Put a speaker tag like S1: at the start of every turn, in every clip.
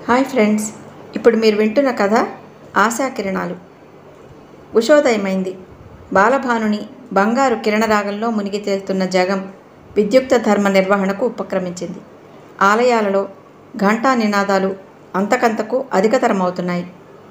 S1: Hi friends ఇప్పుడు మీరు వింటున్న కథ ఆశాకిరణాలు ఉషోదయమైంది బాలభానుని బంగారు కిరణరాగంలో మునిగి తేలుతున్న జగం విద్యుక్త ధర్మ నిర్వహణకు ఉపక్రమించింది ఆలయాలలో ఘంటా నినాదాలు అంతకంతకు అధికతరమవుతున్నాయి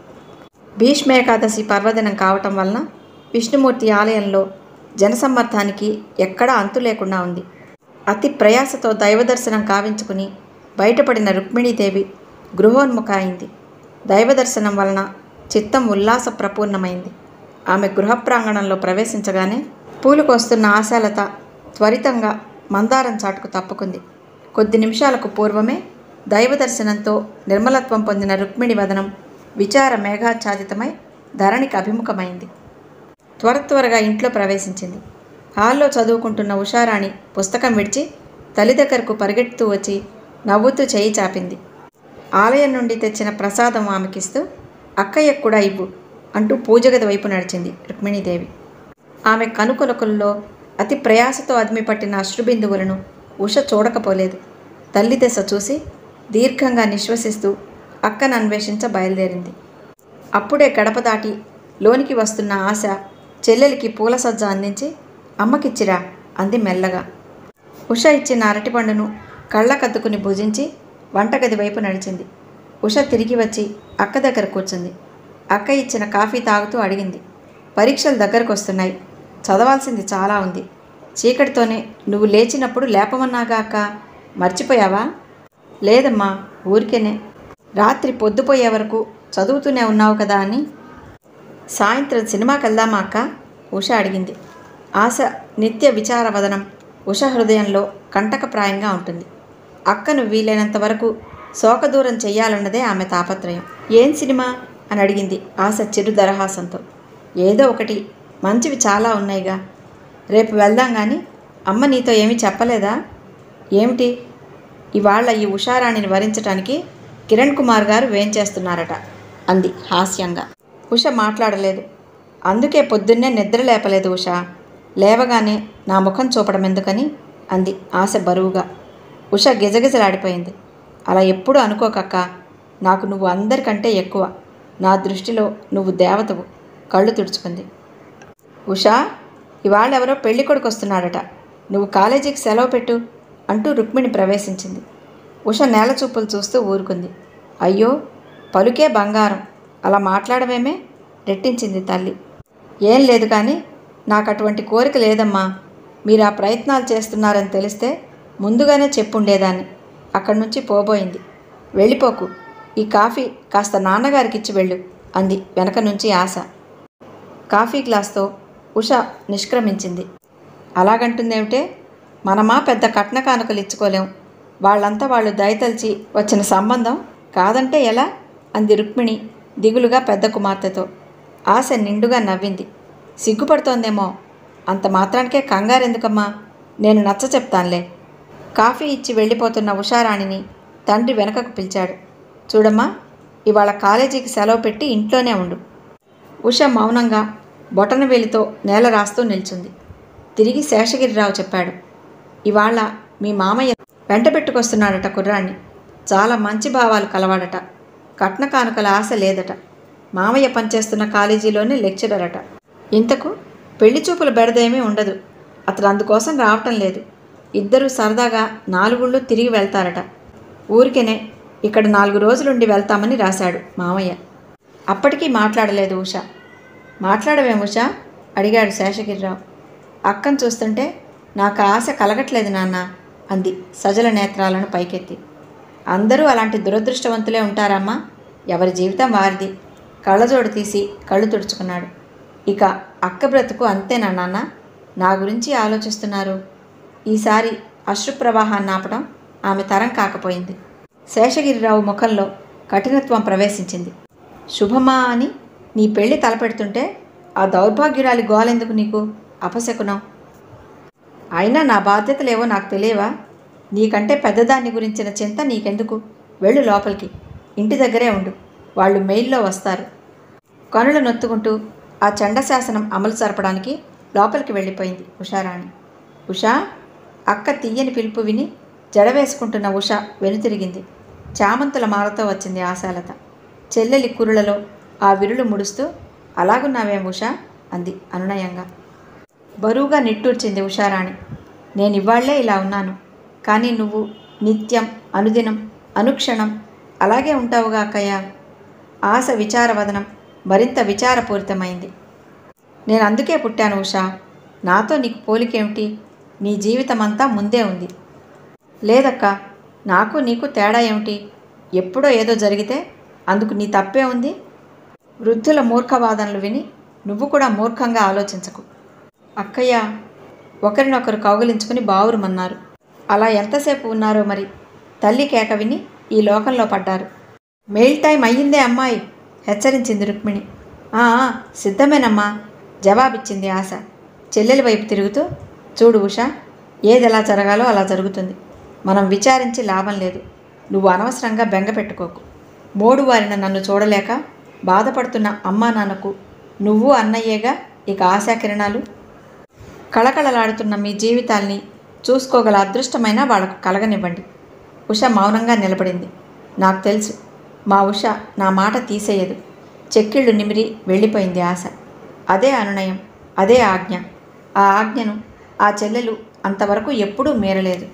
S1: భీష్మేకాదశి పర్వదినం కావటం వలన విష్ణుమూర్తి ఆలయంలో జనసమ్మర్థానికి ఎక్కడా అంతు లేకుండా ఉంది అతి ప్రయాసతో దైవదర్శనం కావించుకుని బయటపడిన రుక్మిణీదేవి గృహోన్ముఖ అయింది దైవదర్శనం వలన చిత్తం ఉల్లాస ప్రపూర్ణమైంది ఆమె గృహ ప్రాంగణంలో ప్రవేశించగానే పూలుకొస్తున్న ఆశాలత త్వరితంగా మందారం చాటుకు తప్పుకుంది కొద్ది నిమిషాలకు పూర్వమే దైవదర్శనంతో నిర్మలత్వం పొందిన రుక్మిణి వదనం విచార మేఘాచ్ఛాదితమై ధరణికి అభిముఖమైంది త్వర త్వరగా ఇంట్లో ప్రవేశించింది హాల్లో చదువుకుంటున్న ఉషారాణి పుస్తకం విడిచి తల్లి దగ్గరకు పరిగెడుతూ వచ్చి నవ్వుతూ చేయి చాపింది ఆలయం నుండి తెచ్చిన ప్రసాదం ఆమెకిస్తూ అక్కయ్యకు కూడా ఇవ్వు అంటూ పూజగది వైపు నడిచింది రుక్మిణీదేవి ఆమె కనుకొలకుల్లో అతి ప్రయాసతో అదిమి పట్టిన అశ్రుబిందువులను ఉష చూడకపోలేదు తల్లి దశ చూసి దీర్ఘంగా నిశ్వసిస్తూ అక్కను అన్వేషించ బయలుదేరింది అప్పుడే గడప దాటి లోనికి వస్తున్న ఆశ చెల్లెలికి పూల సజ్జ అందించి అమ్మకిచ్చిరా అంది మెల్లగా ఉష ఇచ్చిన అరటిపండును కళ్ళకద్దుకుని భుజించి వంటగది వైపు నడిచింది ఉష తిరిగి వచ్చి అక్క దగ్గర కూర్చుంది అక్క ఇచ్చిన కాఫీ తాగుతూ అడిగింది పరీక్షలు దగ్గరకు వస్తున్నాయి చదవాల్సింది చాలా ఉంది చీకటితోనే నువ్వు లేచినప్పుడు లేపమన్నాగా అక్క మర్చిపోయావా లేదమ్మా ఊరికేనే రాత్రి పొద్దుపోయే వరకు చదువుతూనే ఉన్నావు కదా అని సాయంత్రం సినిమాకి వెళ్దామా అక్క ఉష అడిగింది ఆశ నిత్య విచారవదనం ఉష హృదయంలో కంటకప్రాయంగా ఉంటుంది అక్కను వీలైనంత వరకు శోకదూరం చెయ్యాలన్నదే ఆమె తాపత్రయం ఏం సినిమా అని అడిగింది ఆశ చిరు దరహాసంతో ఏదో ఒకటి మంచివి చాలా ఉన్నాయిగా రేపు వెళ్దాం కానీ అమ్మ నీతో ఏమీ చెప్పలేదా ఏమిటి ఇవాళ ఈ ఉషారాణిని వరించటానికి కిరణ్ కుమార్ గారు వేంచేస్తున్నారట అంది హాస్యంగా ఉష మాట్లాడలేదు అందుకే పొద్దున్నే నిద్ర లేపలేదు ఉష లేవగానే నా ముఖం చూపడం ఎందుకని అంది ఆశ బరువుగా ఉష గిజగిజలాడిపోయింది అలా ఎప్పుడు అనుకోకక్క నాకు నువ్వు అందరికంటే ఎక్కువ నా దృష్టిలో నువ్వు దేవతవు కళ్ళు తుడుచుకుంది ఉషా ఇవాళ ఎవరో పెళ్లి కొడుకు వస్తున్నాడట నువ్వు కాలేజీకి సెలవు పెట్టు అంటూ రుక్మిణి ప్రవేశించింది ఉష నేల చూపులు చూస్తూ ఊరుకుంది అయ్యో పలుకే బంగారం అలా మాట్లాడమేమే రెట్టించింది తల్లి ఏం లేదు కానీ నాకు అటువంటి కోరిక లేదమ్మా మీరు ఆ ప్రయత్నాలు చేస్తున్నారని తెలిస్తే ముందుగానే చెప్పుండేదాన్ని అక్కడి నుంచి పోబోయింది వెళ్ళిపోకు ఈ కాఫీ కాస్త నాన్నగారికి ఇచ్చి వెళ్ళు అంది వెనక నుంచి ఆశ కాఫీ గ్లాస్తో ఉష నిష్క్రమించింది అలాగంటుందేమిటే మనమా పెద్ద కట్న కానుకలు ఇచ్చుకోలేం వాళ్ళంతా వాళ్ళు దయతలిచి వచ్చిన సంబంధం కాదంటే ఎలా అంది రుక్మిణి దిగులుగా పెద్ద కుమార్తెతో ఆశ నిండుగా నవ్వింది సిగ్గుపడుతోందేమో అంత మాత్రానికే కంగారెందుకమ్మా నేను నచ్చ చెప్తానులే కాఫీ ఇచ్చి వెళ్ళిపోతున్న ఉషారాణిని తండ్రి వెనకకు పిలిచాడు చూడమ్మా ఇవాళ కాలేజీకి సెలవు పెట్టి ఇంట్లోనే ఉండు ఉష మౌనంగా బొటనవేలితో నేల రాస్తూ నిల్చుంది తిరిగి శేషగిరిరావు చెప్పాడు ఇవాళ మీ మామయ్య వెంట పెట్టుకొస్తున్నాడట కుర్రాన్ని చాలా మంచి భావాలు కలవాడట కట్న కానుకల ఆశ లేదట మామయ్య పనిచేస్తున్న కాలేజీలోనే లెక్చరర్ అట ఇంతకు పెళ్లి చూపుల బెడదేమీ ఉండదు అతను అందుకోసం రావటం లేదు ఇద్దరూ సరదాగా నాలుగుళ్ళు తిరిగి వెళ్తారట ఊరికేనే ఇక్కడ నాలుగు రోజులుండి వెళ్తామని రాశాడు మామయ్య అప్పటికీ మాట్లాడలేదు ఉష మాట్లాడవేం ఉష అడిగాడు శేషగిరిరావు అక్కను చూస్తుంటే నాకు ఆశ కలగట్లేదు నాన్న అంది సజల నేత్రాలను పైకెత్తి అందరూ అలాంటి దురదృష్టవంతులే ఉంటారమ్మా ఎవరి జీవితం వారిది కళ్ళజోడు తీసి కళ్ళు తుడుచుకున్నాడు ఇక అక్క బ్రతుకు అంతేనా నాన్న నా గురించి ఆలోచిస్తున్నారు ఈసారి అశ్రుప్రవాహాన్ని ఆపడం ఆమె తరం కాకపోయింది శేషగిరిరావు ముఖంలో కఠినత్వం ప్రవేశించింది శుభమా అని నీ పెళ్లి తలపెడుతుంటే ఆ దౌర్భాగ్యురాలి గోలెందుకు నీకు అపశకునం అయినా నా బాధ్యతలేవో నాకు తెలియవా నీకంటే పెద్దదాన్ని గురించిన చింత నీకెందుకు వెళ్ళు లోపలికి ఇంటి దగ్గరే ఉండు వాళ్ళు మెయిల్లో వస్తారు కనులు నొత్తుకుంటూ ఆ చండశాసనం అమలు జరపడానికి లోపలికి వెళ్ళిపోయింది ఉషారాణి ఉషా అక్క తీయని పిలుపు విని జడ వేసుకుంటున్న ఉష వెనుతిరిగింది చామంతుల మాలతో వచ్చింది ఆశాలత చెల్లెలి కురులలో ఆ విరులు ముడుస్తూ అలాగున్నావేం ఉషా అంది అనునయంగా బరువుగా నిట్టూర్చింది ఉషారాణి నేను ఇవాళ్లే ఇలా ఉన్నాను కానీ నువ్వు నిత్యం అనుదినం అనుక్షణం అలాగే ఉంటావుగా అక్కయ్య ఆశ విచారవదనం మరింత విచారపూరితమైంది నేను అందుకే పుట్టాను ఉషా నాతో నీకు పోలికేమిటి నీ జీవితమంతా ముందే ఉంది లేదక్క నాకు నీకు తేడా ఏమిటి ఎప్పుడో ఏదో జరిగితే అందుకు నీ తప్పే ఉంది వృద్ధుల మూర్ఖవాదనలు విని నువ్వు కూడా మూర్ఖంగా ఆలోచించకు అక్కయ్య ఒకరినొకరు కౌగిలించుకుని బావురుమన్నారు అలా ఎంతసేపు ఉన్నారో మరి తల్లి కేక విని ఈ లోకంలో పడ్డారు మెయిల్ టైం అయ్యిందే అమ్మాయి హెచ్చరించింది రుక్మిణి "ఆ, ఆ, సిద్ధమేనమ్మా జవాబిచ్చింది ఆశ చెల్లెలి వైపు తిరుగుతూ చూడు ఉషా ఏది ఎలా జరగాలో అలా జరుగుతుంది మనం విచారించి లాభం లేదు నువ్వు అనవసరంగా బెంగ పెట్టుకోకు మోడు వారిన నన్ను చూడలేక బాధపడుతున్న అమ్మా నాన్నకు నువ్వు అన్నయ్యేగా ఇక ఆశాకిరణాలు కళకళలాడుతున్న మీ జీవితాల్ని చూసుకోగల అదృష్టమైన వాళ్ళకు కలగనివ్వండి ఉష మౌనంగా నిలబడింది నాకు తెలుసు మా ఉష నా మాట తీసేయదు చెక్కిళ్ళు నిమిరి వెళ్ళిపోయింది ఆశ అదే అనునయం అదే ఆజ్ఞ ఆ ఆజ్ఞను ఆ చెల్లెలు అంతవరకు ఎప్పుడూ మీరలేదు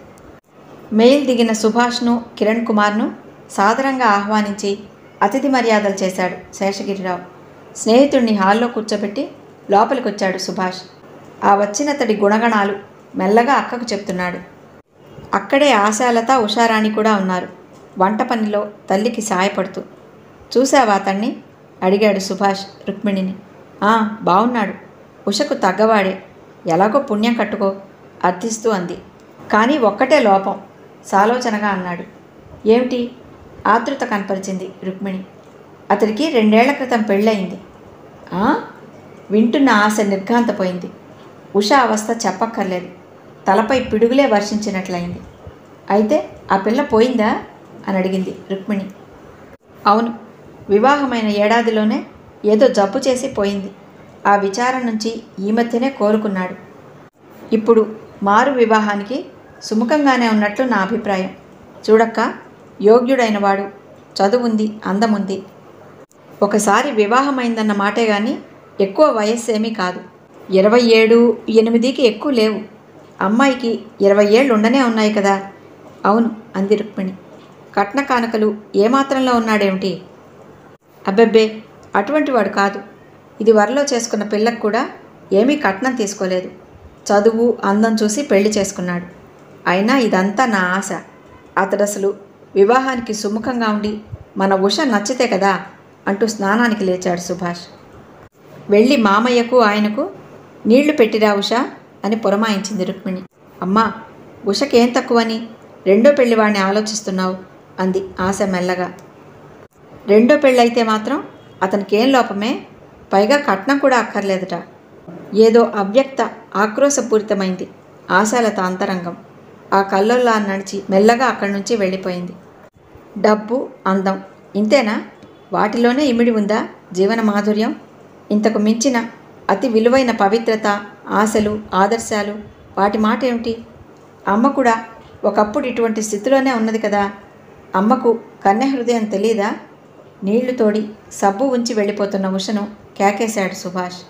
S1: మెయిల్ దిగిన సుభాష్ను కిరణ్ కుమార్ను సాదరంగా ఆహ్వానించి అతిథి మర్యాదలు చేశాడు శేషగిరిరావు స్నేహితుడిని హాల్లో కూర్చోబెట్టి లోపలికొచ్చాడు సుభాష్ ఆ వచ్చినతడి గుణగణాలు మెల్లగా అక్కకు చెప్తున్నాడు అక్కడే ఆశాలత ఉషారాణి కూడా ఉన్నారు వంట పనిలో తల్లికి సాయపడుతూ చూశావా అతన్ని అడిగాడు సుభాష్ రుక్మిణిని "ఆ, బావున్నాడు ఉషకు తగ్గవాడే ఎలాగో పుణ్యం కట్టుకో అర్థిస్తూ అంది కానీ ఒక్కటే లోపం సాలోచనగా అన్నాడు ఏమిటి ఆతృత కనపరిచింది రుక్మిణి అతడికి రెండేళ్ల క్రితం పెళ్ళయింది "ఆ?" వింటున్న ఆశ నిర్ఘాంతపోయింది ఉష అవస్థ చెప్పక్కర్లేదు తలపై పిడుగులే వర్షించినట్లయింది అయితే ఆ పిల్ల పోయిందా అని అడిగింది రుక్మిణి అవును వివాహమైన ఏడాదిలోనే ఏదో జబ్బు చేసి పోయింది ఆ విచారం నుంచి ఈ మధ్యనే కోరుకున్నాడు ఇప్పుడు మారు వివాహానికి సుముఖంగానే ఉన్నట్లు నా అభిప్రాయం చూడక్క యోగ్యుడైన వాడు చదువుంది అందముంది ఒకసారి వివాహమైందన్న మాటే గాని ఎక్కువ వయస్సు ఏమీ కాదు ఇరవై ఏడు ఎనిమిదికి ఎక్కువ లేవు అమ్మాయికి ఇరవై ఏళ్ళు ఉండనే ఉన్నాయి కదా అవును అంది రుక్మిణి కట్న కానుకలు ఏమాత్రంలో ఉన్నాడేమిటి అబ్బెబ్బే అటువంటి వాడు కాదు ఇది వరలో చేసుకున్న పిల్లకు కూడా ఏమీ కట్నం తీసుకోలేదు చదువు అందం చూసి పెళ్లి చేసుకున్నాడు అయినా ఇదంతా నా ఆశ అతడు అసలు వివాహానికి సుముఖంగా ఉండి మన ఉష నచ్చితే కదా అంటూ స్నానానికి లేచాడు సుభాష్ వెళ్ళి మామయ్యకు ఆయనకు నీళ్లు పెట్టిరా ఉష అని పురమాయించింది రుక్మిణి అమ్మా ఉషకేం తక్కువని రెండో పెళ్లివాడిని ఆలోచిస్తున్నావు అంది ఆశ మెల్లగా రెండో పెళ్ళైతే మాత్రం అతనికేం లోపమే పైగా కట్నం కూడా అక్కర్లేదట ఏదో అవ్యక్త ఆక్రోశపూరితమైంది ఆశాలత అంతరంగం ఆ కల్లోల్లా నడిచి మెల్లగా అక్కడి నుంచి వెళ్ళిపోయింది డబ్బు అందం ఇంతేనా వాటిలోనే ఇమిడి ఉందా జీవన మాధుర్యం ఇంతకు మించిన అతి విలువైన పవిత్రత ఆశలు ఆదర్శాలు వాటి మాట ఏమిటి అమ్మ కూడా ఒకప్పుడు ఇటువంటి స్థితిలోనే ఉన్నది కదా అమ్మకు కన్య హృదయం తెలీదా నీళ్లు తోడి సబ్బు ఉంచి వెళ్ళిపోతున్న ఉషను కేకేశాడు సుభాష్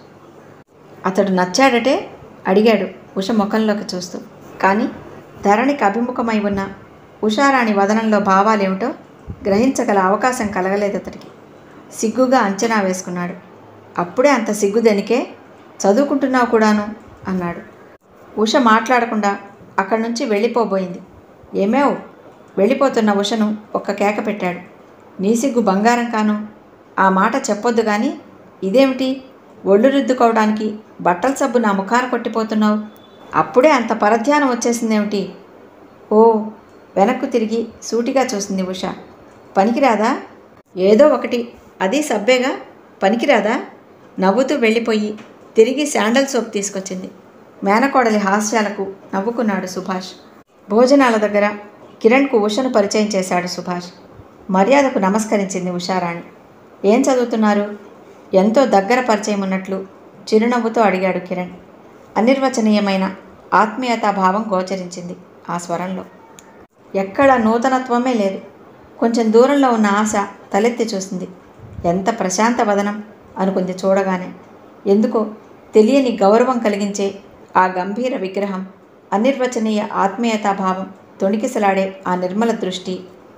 S1: అతడు నచ్చాడటే అడిగాడు ఉష ముఖంలోకి చూస్తూ కానీ ధరణికి అభిముఖమై ఉన్న ఉషారాణి వదనంలో భావాలేమిటో గ్రహించగల అవకాశం కలగలేదు అతడికి సిగ్గుగా అంచనా వేసుకున్నాడు అప్పుడే అంత సిగ్గు దేనికే చదువుకుంటున్నావు కూడాను అన్నాడు ఉష మాట్లాడకుండా అక్కడి నుంచి వెళ్ళిపోబోయింది ఏమేవ్ వెళ్ళిపోతున్న ఉషను ఒక్క కేక పెట్టాడు నీ సిగ్గు బంగారం కాను ఆ మాట చెప్పొద్దు కానీ ఇదేమిటి ఒళ్ళు రుద్దుకోవడానికి బట్టల సబ్బు నా ముఖాన కొట్టిపోతున్నావు అప్పుడే అంత పరధ్యానం వచ్చేసిందేమిటి ఓ వెనక్కు తిరిగి సూటిగా చూసింది ఉష పనికిరాదా ఏదో ఒకటి అది సబ్బేగా పనికిరాదా నవ్వుతూ వెళ్ళిపోయి తిరిగి శాండల్ సోప్ తీసుకొచ్చింది మేనకోడలి హాస్యాలకు నవ్వుకున్నాడు సుభాష్ భోజనాల దగ్గర కిరణ్కు ఉషను పరిచయం చేశాడు సుభాష్ మర్యాదకు నమస్కరించింది ఉషారాణి ఏం చదువుతున్నారు ఎంతో దగ్గర పరిచయం ఉన్నట్లు చిరునవ్వుతో అడిగాడు కిరణ్ అనిర్వచనీయమైన ఆత్మీయతాభావం గోచరించింది ఆ స్వరంలో ఎక్కడ నూతనత్వమే లేదు కొంచెం దూరంలో ఉన్న ఆశ తలెత్తి చూసింది ఎంత ప్రశాంత వదనం అనుకుంది చూడగానే ఎందుకో తెలియని గౌరవం కలిగించే ఆ గంభీర విగ్రహం అనిర్వచనీయ ఆత్మీయతాభావం తొణికిసలాడే ఆ నిర్మల దృష్టి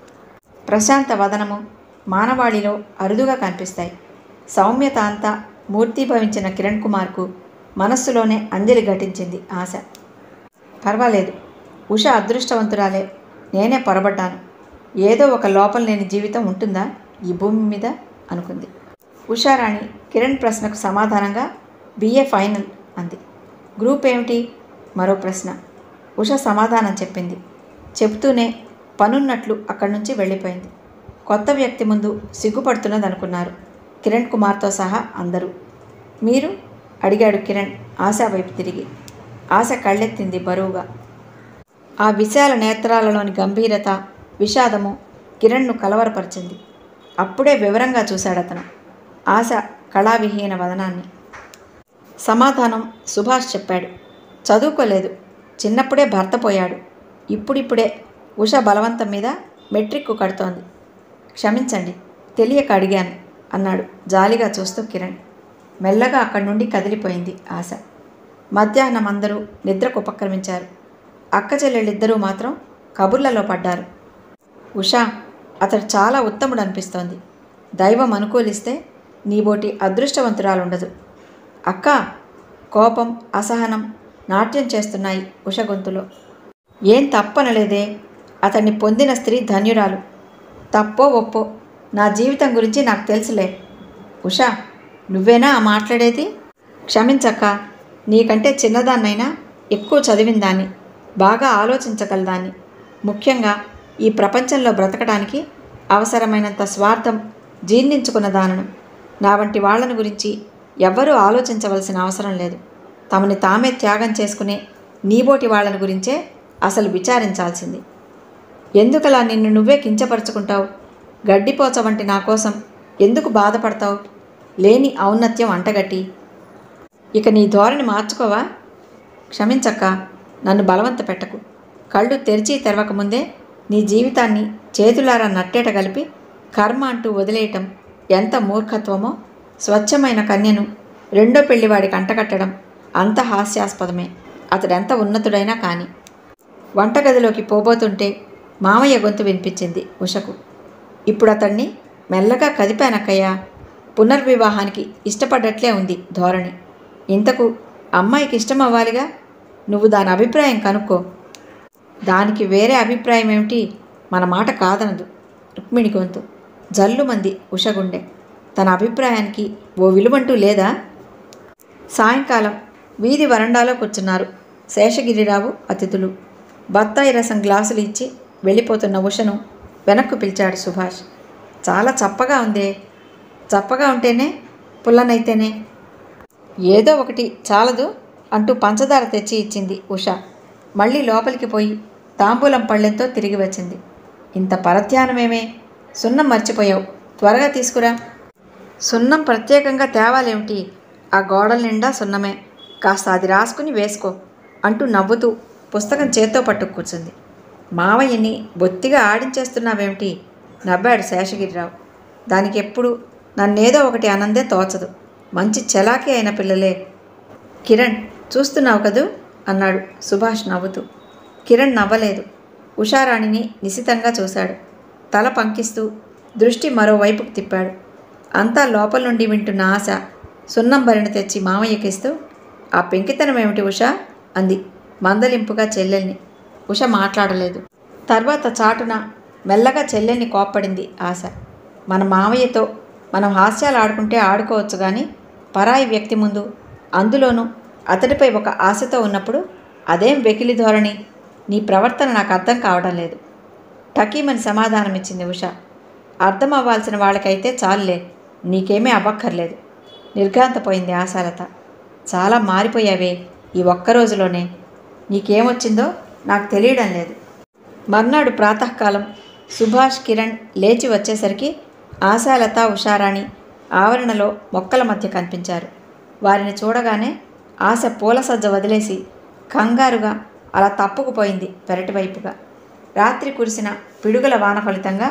S1: ప్రశాంత వదనము మానవాళిలో అరుదుగా కనిపిస్తాయి సౌమ్యత అంతా మూర్తీభవించిన కిరణ్ కుమార్కు మనస్సులోనే అంజలి ఘటించింది ఆశ పర్వాలేదు ఉష అదృష్టవంతురాలే నేనే పొరబడ్డాను ఏదో ఒక లోపం లేని జీవితం ఉంటుందా ఈ భూమి మీద అనుకుంది ఉషారాణి కిరణ్ ప్రశ్నకు సమాధానంగా బిఏ ఫైనల్ అంది గ్రూప్ ఏమిటి మరో ప్రశ్న ఉష సమాధానం చెప్పింది చెప్తూనే పనున్నట్లు అక్కడి నుంచి వెళ్ళిపోయింది కొత్త వ్యక్తి ముందు సిగ్గుపడుతున్నది అనుకున్నారు కిరణ్ కుమార్తో సహా అందరూ మీరు అడిగాడు కిరణ్ ఆశ వైపు తిరిగి ఆశ కళ్ళెత్తింది బరువుగా ఆ విశాల నేత్రాలలోని గంభీరత విషాదము కిరణ్ను కలవరపరిచింది అప్పుడే వివరంగా చూశాడతను ఆశ కళావిహీన వదనాన్ని సమాధానం సుభాష్ చెప్పాడు చదువుకోలేదు చిన్నప్పుడే భర్త పోయాడు ఇప్పుడిప్పుడే ఉష బలవంతం మీద మెట్రిక్కు కడుతోంది క్షమించండి తెలియక అడిగాను అన్నాడు జాలిగా చూస్తూ కిరణ్ మెల్లగా అక్కడి నుండి కదిలిపోయింది ఆశ మధ్యాహ్నం అందరూ నిద్రకు ఉపక్రమించారు అక్క చెల్లెళ్ళిద్దరూ మాత్రం కబుర్లలో పడ్డారు ఉషా అతడు చాలా ఉత్తముడు అనిపిస్తోంది దైవం అనుకూలిస్తే నీబోటి అదృష్టవంతురాలుండదు అక్క కోపం అసహనం నాట్యం చేస్తున్నాయి ఉష గొంతులో ఏం తప్పనలేదే అతన్ని పొందిన స్త్రీ ధన్యురాలు తప్పో ఒప్పో నా జీవితం గురించి నాకు తెలుసులే ఉషా నువ్వేనా ఆ మాట్లాడేది క్షమించక్క నీకంటే చిన్నదాన్నైనా ఎక్కువ చదివిందాన్ని బాగా ఆలోచించగలదాన్ని ముఖ్యంగా ఈ ప్రపంచంలో బ్రతకడానికి అవసరమైనంత స్వార్థం జీర్ణించుకున్న దానను నా వంటి వాళ్ళను గురించి ఎవ్వరూ ఆలోచించవలసిన అవసరం లేదు తమని తామే త్యాగం చేసుకునే నీబోటి వాళ్ళని గురించే అసలు విచారించాల్సింది ఎందుకలా నిన్ను నువ్వే కించపరుచుకుంటావు గడ్డిపోచ వంటి నా కోసం ఎందుకు బాధపడతావు లేని ఔన్నత్యం అంటగట్టి ఇక నీ ధోరణి మార్చుకోవా క్షమించక్క నన్ను బలవంత పెట్టకు కళ్ళు తెరిచి తెరవకముందే నీ జీవితాన్ని చేతులారా నట్టేట కలిపి కర్మ అంటూ వదిలేయటం ఎంత మూర్ఖత్వమో స్వచ్ఛమైన కన్యను రెండో పెళ్లివాడికి అంటకట్టడం అంత హాస్యాస్పదమే అతడెంత ఉన్నతుడైనా కాని వంటగదిలోకి పోబోతుంటే మామయ్య గొంతు వినిపించింది ఉషకు ఇప్పుడు అతన్ని మెల్లగా కదిపానక్కయ్య పునర్వివాహానికి ఇష్టపడ్డట్లే ఉంది ధోరణి ఇంతకు అమ్మాయికి ఇష్టం అవ్వాలిగా నువ్వు దాని అభిప్రాయం కనుక్కో దానికి వేరే అభిప్రాయం ఏమిటి మన మాట కాదనదు రుక్మిణి గొంతు జల్లుమంది ఉషగుండె తన అభిప్రాయానికి ఓ విలువంటూ లేదా సాయంకాలం వీధి వరండాలో కూర్చున్నారు శేషగిరిరావు అతిథులు బత్తాయి రసం గ్లాసులు ఇచ్చి వెళ్ళిపోతున్న ఉషను వెనక్కు పిలిచాడు సుభాష్ చాలా చప్పగా ఉందే చప్పగా ఉంటేనే పుల్లనైతేనే ఏదో ఒకటి చాలదు అంటూ పంచదార తెచ్చి ఇచ్చింది ఉష మళ్ళీ లోపలికి పోయి తాంబూలం పళ్ళెంతో తిరిగి వచ్చింది ఇంత పరధ్యానమేమే సున్నం మర్చిపోయావు త్వరగా తీసుకురా సున్నం ప్రత్యేకంగా తేవాలేమిటి ఆ గోడల నిండా సున్నమే కాస్త అది రాసుకుని వేసుకో అంటూ నవ్వుతూ పుస్తకం చేత్తో పట్టు కూర్చుంది మావయ్యని బొత్తిగా ఆడించేస్తున్నావేమిటి నవ్వాడు శేషగిరిరావు దానికి ఎప్పుడు నన్నేదో ఒకటి ఆనందే తోచదు మంచి చలాకీ అయిన పిల్లలే కిరణ్ చూస్తున్నావు కదూ అన్నాడు సుభాష్ నవ్వుతూ కిరణ్ నవ్వలేదు ఉషారాణిని నిశితంగా చూశాడు తల పంకిస్తూ దృష్టి మరోవైపుకు తిప్పాడు అంతా లోపల నుండి వింటున్న ఆశ సున్నం భరిణ తెచ్చి మామయ్యకిస్తూ ఆ పెంకితనం ఏమిటి ఉష అంది మందలింపుగా చెల్లెల్ని ఉష మాట్లాడలేదు తర్వాత చాటున మెల్లగా చెల్లెల్ని కోప్పడింది ఆశ మన మామయ్యతో మనం హాస్యాలు ఆడుకుంటే ఆడుకోవచ్చు కానీ పరాయి వ్యక్తి ముందు అందులోనూ అతడిపై ఒక ఆశతో ఉన్నప్పుడు అదేం వెకిలి ధోరణి నీ ప్రవర్తన నాకు అర్థం కావడం లేదు టకీమని సమాధానం ఇచ్చింది ఉష అర్థం అవ్వాల్సిన వాళ్ళకైతే చాలులే నీకేమీ అవ్వక్కర్లేదు నిర్ఘాంతపోయింది ఆశాలత చాలా మారిపోయావే ఈ ఒక్క రోజులోనే నీకేమొచ్చిందో నాకు తెలియడం లేదు మర్నాడు ప్రాతకాలం సుభాష్ కిరణ్ లేచి వచ్చేసరికి ఆశాలత ఉషారాణి ఆవరణలో మొక్కల మధ్య కనిపించారు వారిని చూడగానే ఆశ పూల సజ్జ వదిలేసి కంగారుగా అలా తప్పుకుపోయింది పెరటి వైపుగా రాత్రి కురిసిన పిడుగుల వాన ఫలితంగా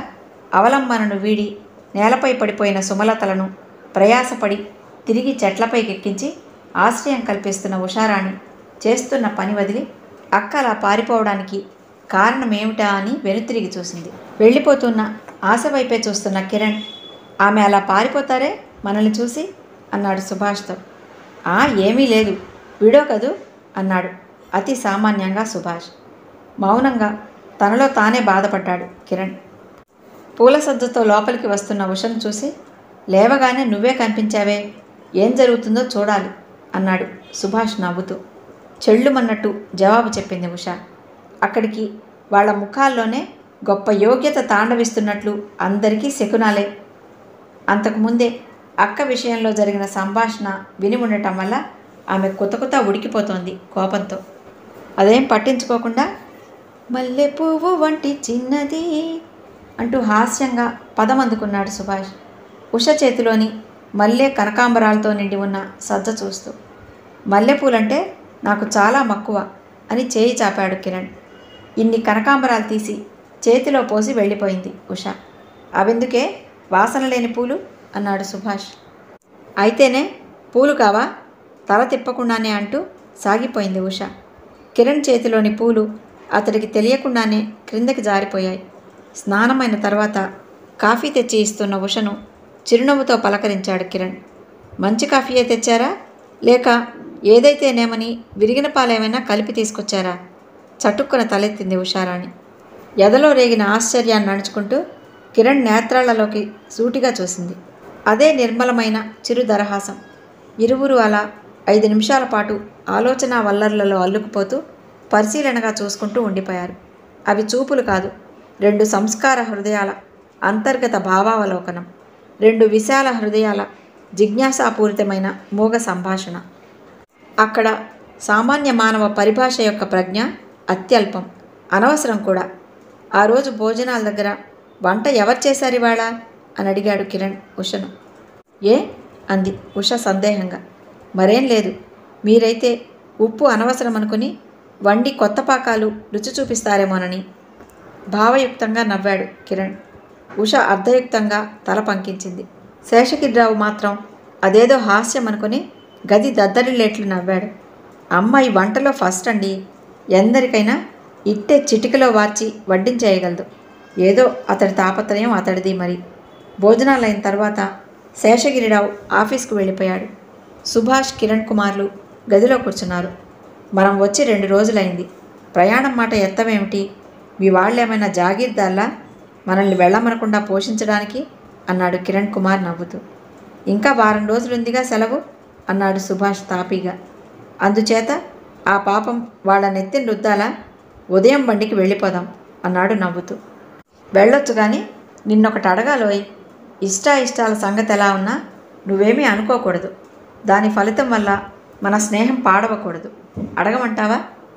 S1: అవలంబనను వీడి నేలపై పడిపోయిన సుమలతలను ప్రయాసపడి తిరిగి చెట్లపైకి ఎక్కించి ఆశ్రయం కల్పిస్తున్న ఉషారాణి చేస్తున్న పని వదిలి అక్క అలా పారిపోవడానికి కారణమేమిటా అని వెనుతిరిగి చూసింది వెళ్ళిపోతున్న ఆశ వైపే చూస్తున్న కిరణ్ ఆమె అలా పారిపోతారే మనల్ని చూసి అన్నాడు సుభాష్తో ఆ ఏమీ లేదు వీడో కదూ అన్నాడు అతి సామాన్యంగా సుభాష్ మౌనంగా తనలో తానే బాధపడ్డాడు కిరణ్ పూల సద్దుతో లోపలికి వస్తున్న ఉషను చూసి లేవగానే నువ్వే కనిపించావే ఏం జరుగుతుందో చూడాలి అన్నాడు సుభాష్ నవ్వుతూ చెళ్ళుమన్నట్టు జవాబు చెప్పింది ఉష అక్కడికి వాళ్ళ ముఖాల్లోనే గొప్ప యోగ్యత తాండవిస్తున్నట్లు అందరికీ శకునాలే అంతకుముందే అక్క విషయంలో జరిగిన సంభాషణ విని ఉండటం వల్ల ఆమె కుత కుత ఉడికిపోతోంది కోపంతో అదేం పట్టించుకోకుండా మల్లె పువ్వు వంటి చిన్నది అంటూ హాస్యంగా పదం అందుకున్నాడు సుభాష్ ఉష చేతిలోని మల్లె కనకాంబరాలతో నిండి ఉన్న సజ్జ చూస్తూ మల్లెపూలంటే నాకు చాలా మక్కువ అని చేయి చాపాడు కిరణ్ ఇన్ని కనకాంబరాలు తీసి చేతిలో పోసి వెళ్ళిపోయింది ఉష అవెందుకే వాసన లేని పూలు అన్నాడు సుభాష్ అయితేనే పూలు కావా తల తిప్పకుండానే అంటూ సాగిపోయింది ఉష కిరణ్ చేతిలోని పూలు అతడికి తెలియకుండానే క్రిందకి జారిపోయాయి స్నానమైన తర్వాత కాఫీ తెచ్చి ఇస్తున్న ఉషను చిరునవ్వుతో పలకరించాడు కిరణ్ మంచి కాఫీయే తెచ్చారా లేక ఏదైతేనేమని విరిగిన పాలేమైనా కలిపి తీసుకొచ్చారా చటుక్కున తలెత్తింది ఉషారాణి ఎదలో రేగిన ఆశ్చర్యాన్ని నడుచుకుంటూ కిరణ్ నేత్రాలలోకి సూటిగా చూసింది అదే నిర్మలమైన చిరు దరహాసం ఇరువురు అలా ఐదు నిమిషాల పాటు ఆలోచన వల్లర్లలో అల్లుకుపోతూ పరిశీలనగా చూసుకుంటూ ఉండిపోయారు అవి చూపులు కాదు రెండు సంస్కార హృదయాల అంతర్గత భావావలోకనం రెండు విశాల హృదయాల జిజ్ఞాసాపూరితమైన మూగ సంభాషణ అక్కడ సామాన్య మానవ పరిభాష యొక్క ప్రజ్ఞ అత్యల్పం అనవసరం కూడా ఆ రోజు భోజనాల దగ్గర వంట ఎవరు చేశారు ఇవాళ అని అడిగాడు కిరణ్ ఉషను ఏ అంది ఉష సందేహంగా మరేం లేదు మీరైతే ఉప్పు అనవసరం అనుకుని వండి కొత్త పాకాలు రుచి చూపిస్తారేమోనని భావయుక్తంగా నవ్వాడు కిరణ్ ఉష అర్ధయుక్తంగా తల పంకించింది శేషగిరిరావు మాత్రం అదేదో హాస్యం అనుకుని గది దద్దరిల్లేట్లు నవ్వాడు అమ్మాయి వంటలో ఫస్ట్ అండి ఎందరికైనా ఇట్టే చిటికలో వార్చి వడ్డించేయగలదు ఏదో అతడి తాపత్రయం అతడిది మరి భోజనాలైన తర్వాత శేషగిరిరావు ఆఫీస్కు వెళ్ళిపోయాడు సుభాష్ కిరణ్ కుమార్లు గదిలో కూర్చున్నారు మనం వచ్చి రెండు రోజులైంది ప్రయాణం మాట ఎత్తమేమిటి మీ వాళ్ళేమైనా జాగీర్దార్లా మనల్ని వెళ్ళమనకుండా పోషించడానికి అన్నాడు కిరణ్ కుమార్ నవ్వుతూ ఇంకా వారం రోజులుందిగా సెలవు అన్నాడు సుభాష్ తాపీగా అందుచేత ఆ పాపం వాళ్ళ నెత్తిని రుద్దాలా ఉదయం బండికి వెళ్ళిపోదాం అన్నాడు నవ్వుతూ వెళ్ళొచ్చు కానీ నిన్నొకటి అడగాలోయ్ ఇష్టాయిష్టాల సంగతి ఎలా ఉన్నా నువ్వేమీ అనుకోకూడదు దాని ఫలితం వల్ల మన స్నేహం పాడవకూడదు అడగమంటావా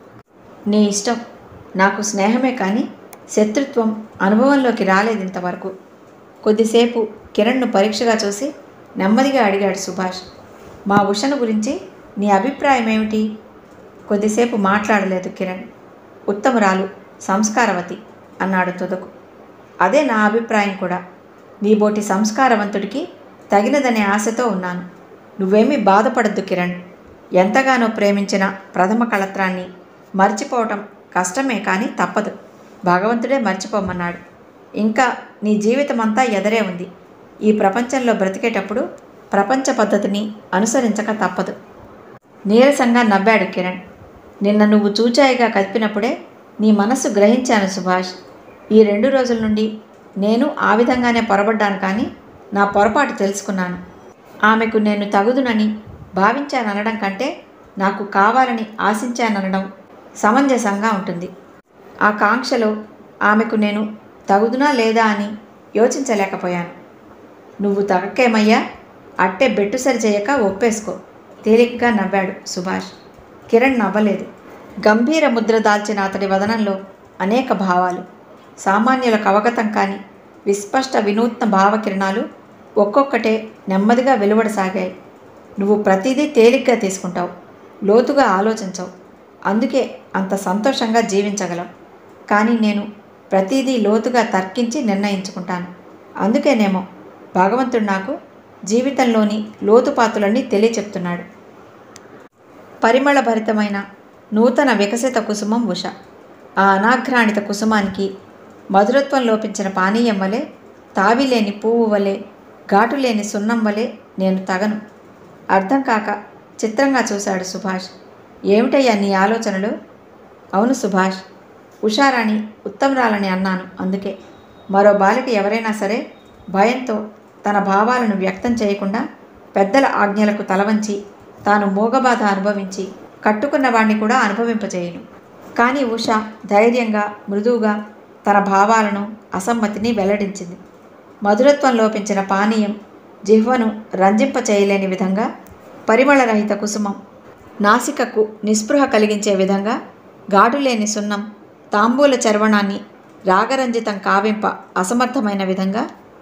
S1: నీ ఇష్టం నాకు స్నేహమే కానీ శత్రుత్వం అనుభవంలోకి రాలేదు ఇంతవరకు కొద్దిసేపు కిరణ్ను పరీక్షగా చూసి నెమ్మదిగా అడిగాడు సుభాష్ మా ఉషను గురించి నీ అభిప్రాయం ఏమిటి కొద్దిసేపు మాట్లాడలేదు కిరణ్ ఉత్తమురాలు సంస్కారవతి అన్నాడు తుదకు అదే నా అభిప్రాయం కూడా నీబోటి సంస్కారవంతుడికి తగినదనే ఆశతో ఉన్నాను నువ్వేమీ బాధపడద్దు కిరణ్ ఎంతగానో ప్రేమించిన ప్రథమ కళత్రాన్ని మర్చిపోవటం కష్టమే కానీ తప్పదు భగవంతుడే మర్చిపోమన్నాడు ఇంకా నీ జీవితమంతా ఎదరే ఉంది ఈ ప్రపంచంలో బ్రతికేటప్పుడు ప్రపంచ పద్ధతిని అనుసరించక తప్పదు నీరసంగా నవ్వాడు కిరణ్ నిన్న నువ్వు చూచాయిగా కదిపినప్పుడే నీ మనస్సు గ్రహించాను సుభాష్ ఈ రెండు రోజుల నుండి నేను ఆ విధంగానే పొరబడ్డాను కానీ నా పొరపాటు తెలుసుకున్నాను ఆమెకు నేను తగుదునని భావించాననడం కంటే నాకు కావాలని ఆశించాననడం సమంజసంగా ఉంటుంది ఆ కాంక్షలో ఆమెకు నేను తగుదునా లేదా అని యోచించలేకపోయాను నువ్వు తగక్కేమయ్యా అట్టే బెట్టు సరి చేయక ఒప్పేసుకో తేలికగా నవ్వాడు సుభాష్ కిరణ్ నవ్వలేదు గంభీర ముద్ర దాల్చిన అతడి వదనంలో అనేక భావాలు సామాన్యులకు అవగతం కాని విస్పష్ట వినూత్న భావకిరణాలు ఒక్కొక్కటే నెమ్మదిగా వెలువడసాగాయి నువ్వు ప్రతిదీ తేలిగ్గా తీసుకుంటావు లోతుగా ఆలోచించవు అందుకే అంత సంతోషంగా జీవించగలవు కానీ నేను ప్రతిదీ లోతుగా తర్కించి నిర్ణయించుకుంటాను అందుకేనేమో భగవంతుడు నాకు జీవితంలోని లోతుపాతులన్నీ తెలియచెప్తున్నాడు పరిమళభరితమైన నూతన వికసిత కుసుమం ఉష ఆ అనాఘ్రాణిత కుసుమానికి మధురత్వం లోపించిన పానీయం వలె తావిలేని పువ్వు వలె ఘాటు లేని సున్నం వలె నేను తగను అర్థం కాక చిత్రంగా చూశాడు సుభాష్ ఏమిటయ్యా నీ ఆలోచనలు అవును సుభాష్ ఉషారాణి ఉత్తమరాలని అన్నాను అందుకే మరో బాలిక ఎవరైనా సరే భయంతో తన భావాలను వ్యక్తం చేయకుండా పెద్దల ఆజ్ఞలకు తలవంచి తాను మూగబాధ అనుభవించి కట్టుకున్న వాణ్ణి కూడా అనుభవింపచేయను కానీ ఉష ధైర్యంగా మృదువుగా తన భావాలను అసమ్మతిని వెల్లడించింది మధురత్వం లోపించిన పానీయం జిహ్వను రంజింప చేయలేని విధంగా పరిమళరహిత కుసుమం నాసికకు నిస్పృహ కలిగించే విధంగా గాడులేని సున్నం తాంబూల చర్వణాన్ని రాగరంజితం కావింప అసమర్థమైన విధంగా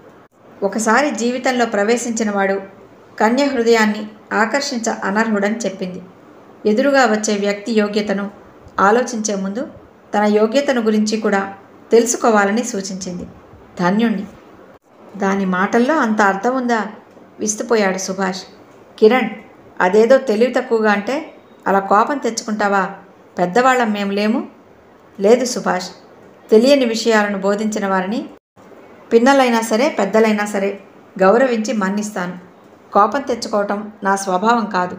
S1: ఒకసారి జీవితంలో ప్రవేశించిన వాడు కన్య హృదయాన్ని ఆకర్షించ అనర్హుడని చెప్పింది ఎదురుగా వచ్చే వ్యక్తి యోగ్యతను ఆలోచించే ముందు తన యోగ్యతను గురించి కూడా తెలుసుకోవాలని సూచించింది ధన్యుణ్ణి దాని మాటల్లో అంత అర్థం ఉందా విస్తుపోయాడు సుభాష్ కిరణ్ అదేదో తెలివి తక్కువగా అంటే అలా కోపం తెచ్చుకుంటావా పెద్దవాళ్ళం మేము లేము లేదు సుభాష్ తెలియని విషయాలను బోధించిన వారిని పిన్నలైనా సరే పెద్దలైనా సరే గౌరవించి మన్నిస్తాను కోపం తెచ్చుకోవటం నా స్వభావం కాదు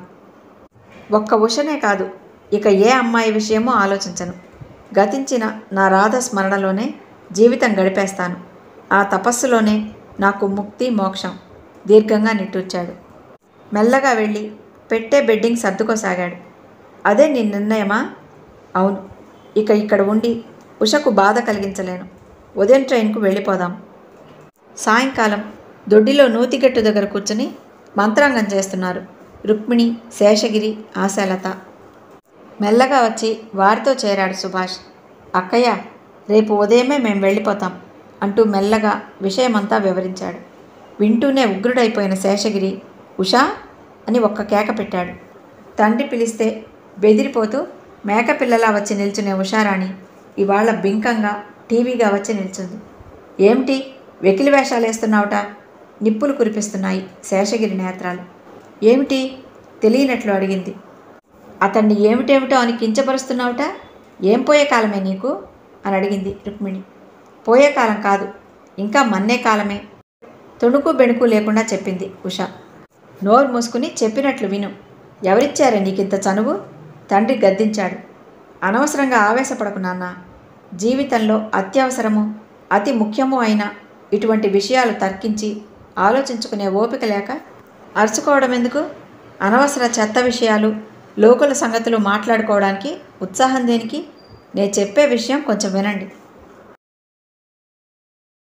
S1: ఒక్క ఉషనే కాదు ఇక ఏ అమ్మాయి విషయమో ఆలోచించను గతించిన నా రాధ స్మరణలోనే జీవితం గడిపేస్తాను ఆ తపస్సులోనే నాకు ముక్తి మోక్షం దీర్ఘంగా నిట్టూర్చాడు మెల్లగా వెళ్ళి పెట్టే బెడ్డింగ్ సర్దుకోసాగాడు అదే నీ నిర్ణయమా అవును ఇక ఇక్కడ ఉండి ఉషకు బాధ కలిగించలేను ఉదయం ట్రైన్కు వెళ్ళిపోదాం సాయంకాలం దొడ్డిలో నూతిగట్టు దగ్గర కూర్చుని మంత్రాంగం చేస్తున్నారు రుక్మిణి శేషగిరి ఆశాలత మెల్లగా వచ్చి వారితో చేరాడు సుభాష్ అక్కయ్య రేపు ఉదయమే మేము వెళ్ళిపోతాం అంటూ మెల్లగా విషయమంతా వివరించాడు వింటూనే ఉగ్రుడైపోయిన శేషగిరి ఉషా అని ఒక్క కేక పెట్టాడు తండ్రి పిలిస్తే బెదిరిపోతూ మేకపిల్లలా వచ్చి నిల్చునే ఉషారాణి ఇవాళ బింకంగా టీవీగా వచ్చి నిల్చుంది ఏమిటి వెకిలి వేషాలు వేస్తున్నావుట నిప్పులు కురిపిస్తున్నాయి శేషగిరి నేత్రాలు ఏమిటి తెలియనట్లు అడిగింది అతన్ని ఏమిటేమిటో అని కించపరుస్తున్నావుట ఏం పోయే కాలమే నీకు అని అడిగింది రుక్మిణి పోయే కాలం కాదు ఇంకా మన్నే కాలమే తొణుకు బెణుకు లేకుండా చెప్పింది ఉష నోరు మూసుకుని చెప్పినట్లు విను ఎవరిచ్చారే నీకింత చనువు తండ్రి గద్దించాడు అనవసరంగా ఆవేశపడకు నాన్న జీవితంలో అత్యవసరము అతి ముఖ్యము అయిన ఇటువంటి విషయాలు తర్కించి ఆలోచించుకునే ఓపిక లేక అరుచుకోవడం ఎందుకు అనవసర చెత్త విషయాలు లోకుల సంగతులు మాట్లాడుకోవడానికి ఉత్సాహం దేనికి నేను చెప్పే విషయం కొంచెం వినండి